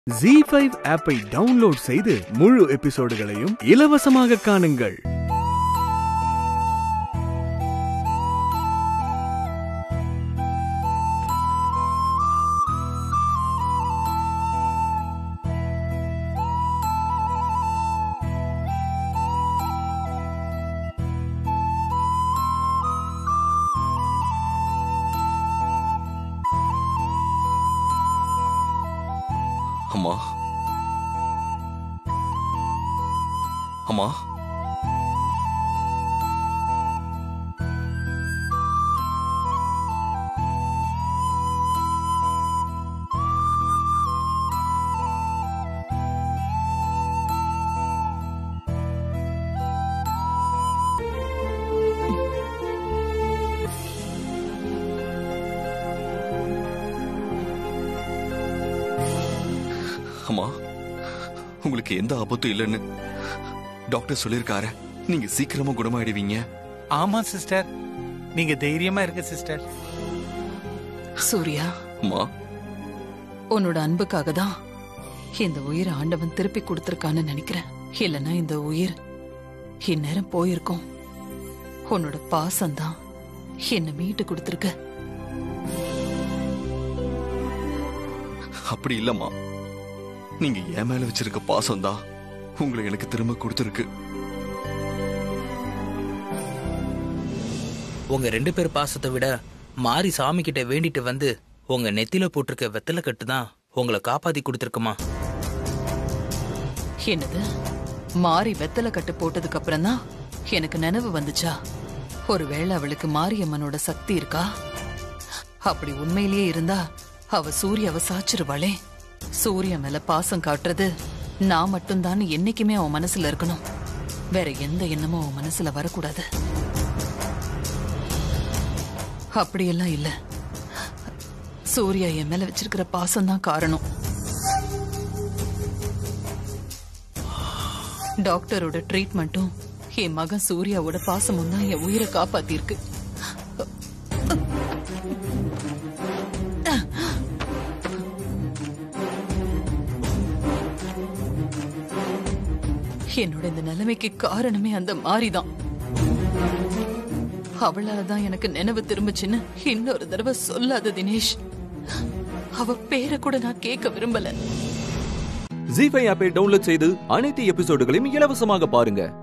G five ஆப்பை download செய்து முழு எபிசோடுகளையும் இலவசமாக காணுங்கள் அம்மா அம்மா அம்மா உங்களுக்கு எந்த ஆபத்தும் இல்லைன்னு டாக்டர் சொல்லியிருக்காரு நீங்க சீக்கிரமா குணமாயிடுவீங்க ஆமா சிஸ்டர் நீங்க தைரியமா இருக்க சிஸ்டர் சூர்யா அம்மா உன்னோட அன்புக்காக தான் இந்த உயிரை ஆண்டவன் திருப்பி கொடுத்திருக்கான்னு நினைக்கிறேன் இல்லனா இந்த உயிர் இந்நேரம் போயிருக்கும் உன்னோட பாசம்தான் என்னை மீட்டு கொடுத்திருக்கு அப்படி இல்லம்மா நீங்க என் மேல வச்சிருக்க பாசம் தான் உங்களை எனக்கு திரும்ப கொடுத்துருக்கு உங்க ரெண்டு பேர் பாசத்தை விட மாரி சாமி கிட்ட வேண்டிட்டு வந்து உங்க நெத்தில போட்டிருக்க வெத்தலை கட்டு தான் உங்களை காப்பாத்தி கொடுத்துருக்குமா என்னது மாறி வெத்தலை கட்டு போட்டதுக்கு அப்புறம் தான் எனக்கு நினைவு வந்துச்சா ஒருவேளை அவளுக்கு மாரியம்மனோட சக்தி இருக்கா அப்படி உண்மையிலேயே இருந்தா அவ சூர்யாவை சாச்சிருவாளே சூர்யா மேல பாசம் காட்டுறது நான் மட்டும்தான் என்னைக்குமே அவன் மனசுல இருக்கணும் வேற எந்த எண்ணமும் அவன் மனசுல வரக்கூடாது அப்படியெல்லாம் இல்ல சூர்யா என் மேல வச்சிருக்கிற பாசம் தான் காரணம் டாக்டரோட ட்ரீட்மெண்ட்டும் என் மகன் சூர்யாவோட பாசமும் தான் என் உயிரை காப்பாத்திருக்கு என்னோட இந்த நிலைமைக்கு காரணமே அந்த மாரிதான் அவளால தான் எனக்கு நினைவு திரும்பிச்சுன்னு இன்னொரு தடவை சொல்லாத தினேஷ் அவ பேரை கூட நான் கேட்க விரும்பல ஜி ஃபைவ் ஆப்பை டவுன்லோட் செய்து அனைத்து எபிசோடுகளையும் இலவசமாக பாருங்க